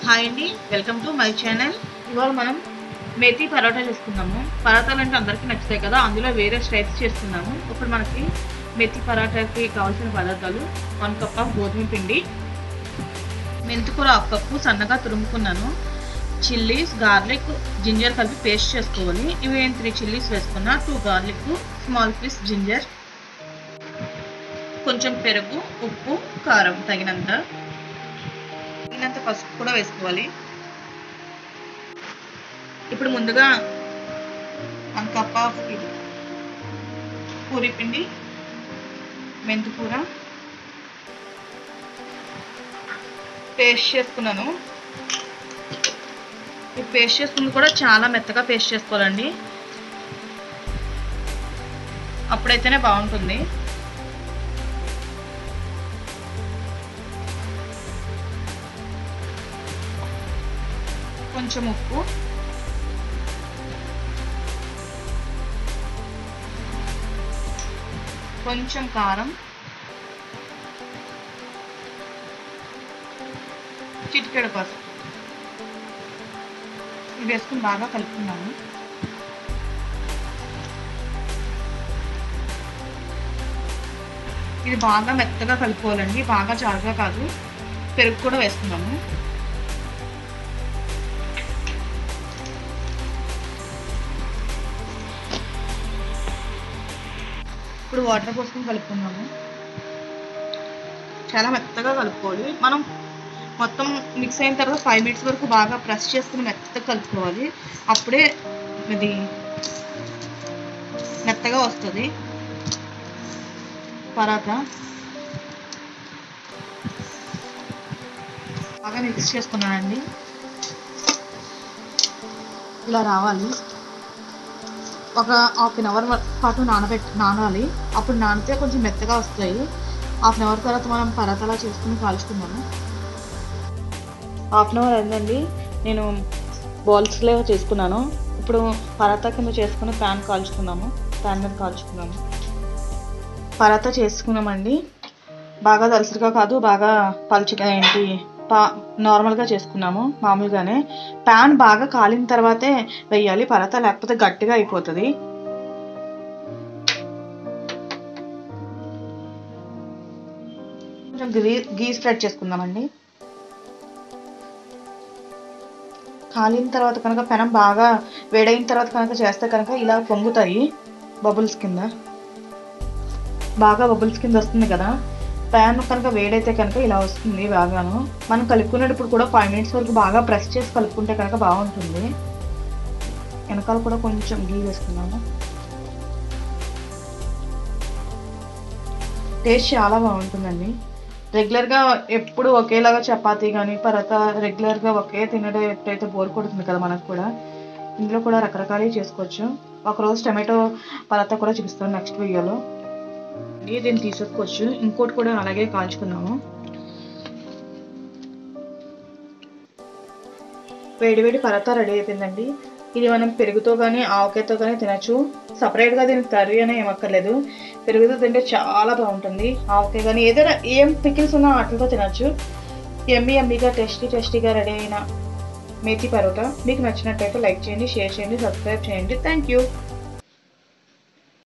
hi అండి welcome to my channel ఇవాళ మనం మేతి పరోటా చేసుకుందాము పరోటాలు అంటే అందరికీ నచ్చుతాయి కదా అందులో వేరే స్టైల్స్ చేస్తున్నాము ఇప్పుడు మనకి మెతి పరోటాకి కావాల్సిన పదార్థాలు వన్ కప్ ఆఫ్ గోధుమ పిండి మెంతికూర హాఫ్ కప్పు సన్నగా తురుముకున్నాను చిల్లీస్ గార్లిక్ జింజర్ కలిపి పేస్ట్ చేసుకోవాలి ఇవి నేను త్రీ చిల్లీస్ వేసుకున్నా two garlic small piece ginger కొంచెం పెరుగు ఉప్పు కారం తగినంత తగినంత పసుపు కూడా వేసుకోవాలి ఇప్పుడు ముందుగా వన్ కప్ ఆఫ్ ఇది పూరి పిండి మెంతికూర పేస్ట్ చేసుకున్నాను ఈ పేస్ట్ చేసుకుంది కూడా చాలా మెత్తగా పేస్ట్ చేసుకోవాలండి అప్పుడైతేనే బాగుంటుంది కొంచెం ఉప్పు కొంచెం కారం చిటికెడు పసుపు ఇవి వేసుకుని బాగా కలుపుకున్నాము ఇది బాగా మెత్తగా కలుపుకోవాలండి బాగా జారుగా కాదు పెరుగు కూడా వేసుకున్నాము ఇప్పుడు వాటర్ పోసుకొని కలుపుకున్నాము చాలా మెత్తగా కలుపుకోవాలి మనం మొత్తం మిక్స్ అయిన తర్వాత ఫైవ్ మినిట్స్ వరకు బాగా ప్రెస్ చేసుకుని మెత్తగా కలుపుకోవాలి అప్పుడే ఇది మెత్తగా వస్తుంది పరాటా బాగా మిక్స్ చేసుకున్నానండి ఇలా రావాలి ఒక హాఫ్ అన్ అవర్ పాటు నానబెట్టి నానాలి అప్పుడు నానితే కొంచెం మెత్తగా వస్తాయి హాఫ్ అన్ అవర్ తర్వాత మనం పరాటాలా చేసుకుని కాల్చుకున్నాము హాఫ్ అన్ అవర్ అయిందండి నేను బాల్స్లో చేసుకున్నాను ఇప్పుడు పరాటా కింద చేసుకుని ప్యాన్ కాల్చుకున్నాము ప్యాన్ మీద కాల్చుకున్నాము పరాటా చేసుకున్నామండి బాగా దలసరిగా కాదు బాగా పలుచగా ఏంటి పా నార్మల్గా చేసుకున్నాము మామూలుగానే ప్యాన్ బాగా కాలిన తర్వాతే వేయాలి పరాటా లేకపోతే గట్టిగా అయిపోతుంది కొంచెం గీ గీ స్ప్రెడ్ చేసుకుందామండి కాలిన తర్వాత కనుక పెనం బాగా వేడైన తర్వాత కనుక చేస్తే కనుక ఇలా పొంగుతాయి బబుల్స్ కింద బాగా బబుల్స్ కింద వస్తుంది కదా ప్యాన్ కనుక వేడైతే కనుక ఇలా వస్తుంది బాగాను మనం కలుపుకునేటప్పుడు కూడా ఫైవ్ మినిట్స్ వరకు బాగా ప్రెస్ చేసి కలుపుకుంటే కనుక బాగుంటుంది వెనకాల కూడా కొంచెం గీ వేసుకున్నాము టేస్ట్ చాలా బాగుంటుందండి రెగ్యులర్గా ఎప్పుడు ఒకేలాగా చపాతీ కానీ పరత రెగ్యులర్గా ఒకే తినడం ఎప్పుడైతే బోర్ కొడుతుంది కదా మనకు కూడా ఇందులో కూడా రకరకాలు చేసుకోవచ్చు ఒకరోజు టమాటో పరత కూడా చూపిస్తాను నెక్స్ట్ వీడియోలో దీన్ని తీసుకోవచ్చు ఇంకోటి కూడా అలాగే కాల్చుకున్నాము వేడి వేడి పరత రెడీ అయిపోయిందండి ఇది మనం పెరుగుతో కానీ ఆవకాయతో కానీ తినచ్చు సపరేట్గా దీనికి కర్రీ అనే ఏమక్కర్లేదు పెరుగుతో తింటే చాలా బాగుంటుంది ఆవకాయ కానీ ఏదైనా ఏం పికిల్స్ ఉన్నా వాటితో తినచ్చు ఎమ్మి ఎమ్మిగా టేస్టీ టేస్టీగా రెడీ అయిన మేతి పరోటా మీకు నచ్చినట్టయితే లైక్ చేయండి షేర్ చేయండి సబ్స్క్రైబ్ చేయండి థ్యాంక్ యూ